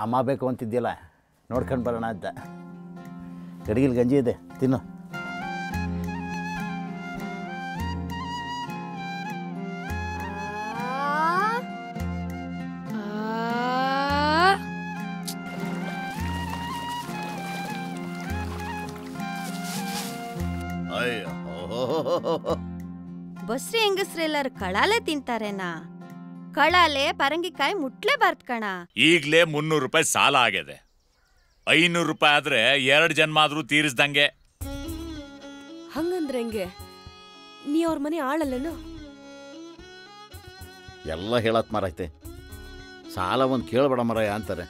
ಅಮ್ಮ ಬೇಕು ಅಂತಿದ್ಯಲ್ಲ ನೋಡ್ಕೊಂಡು ಬರೋಣ ಅಂತ ಗಡಿಗಿಲ್ ಗಂಜಿ ಇದೆ ತಿನ್ನು ಅಯ್ಯೋ ಬಸ್ರಿ ಹೆಂಗಸ್ರೆಲ್ಲರೂ ಕಳಾಲೆ ತಿಂತಾರೇನಾ ಕಳಾಲೆ ಪರಂಗಿಕಾಯಿ ಮುಟ್ಲೇಬಾರ್ದು ಕಣ ಈಗ್ಲೇ ಮುನ್ನೂರು ರೂಪಾಯಿ ಸಾಲ ಆಗಿದೆ ಐನೂರು ರೂಪಾಯಿ ಆದ್ರೆ ಎರಡು ಜನ್ಮ ಆದ್ರೂ ತೀರಿಸ್ದಂಗೆ ಹಂಗಂದ್ರೆ ಹೆಂಗೆ ನೀ ಅವ್ರ ಮನೆ ಆಳಲ್ಲನು ಎಲ್ಲ ಹೇಳತ್ ಮಾರೈತೆ ಸಾಲ ಒಂದು ಕೇಳಬೇಡ ಮರಯ್ಯ ಅಂತಾರೆ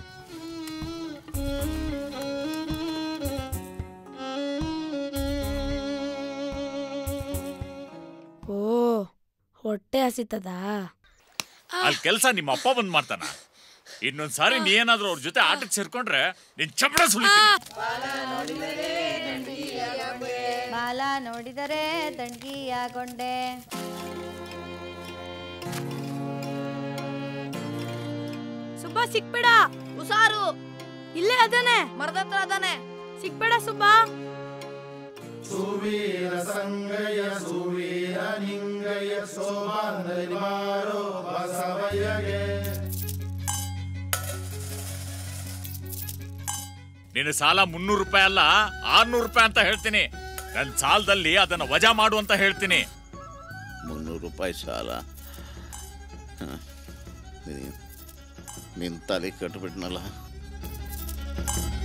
ಓ ಹೊಟ್ಟೆ ಹಸಿತದಾ ಅಲ್ಲಿ ಕೆಲಸ ನಿಮ್ಮ ಅಪ್ಪ ಬಂದ್ ಮಾಡ್ತಾನ ಇನ್ನೊಂದ್ ಸಾರಿ ನೀ ಏನಾದ್ರೂ ಅವ್ರ ಜೊತೆ ಆಟಕ್ಕೆ ಸೇರ್ಕೊಂಡ್ರೆ ನಿನ್ ಚಪ್ಪಡ ಸುಳಿತೀನಿ ಬಾಲ ನೋಡಿದರೆ ದಂಡಿಯಾಗೊಂಡೆ ಸುಬ್ಬ ಸಿಕ್ಬೇಡ ಹುಷಾರು ಇಲ್ಲೇ ಅದಾನೆ ಮರದ ಹತ್ರ ಅದಾನೆ ಸಿಕ್ಬೇಡ ಸುಬ್ಬ ನಿನ್ನ ಸಾಲ ಮುನ್ನೂರು ರೂಪಾಯಿ ಅಲ್ಲ ಆರ್ನೂರು ರೂಪಾಯಿ ಅಂತ ಹೇಳ್ತೀನಿ ನನ್ ಸಾಲದಲ್ಲಿ ಅದನ್ನ ವಜಾ ಮಾಡು ಅಂತ ಹೇಳ್ತೀನಿ ಮುನ್ನೂರು ರೂಪಾಯಿ ಸಾಲ ಹ. ನೀನ್- ನಿನ್ ತಲೆ ಕಟ್ಬಿಟ್ನಲ್ಲ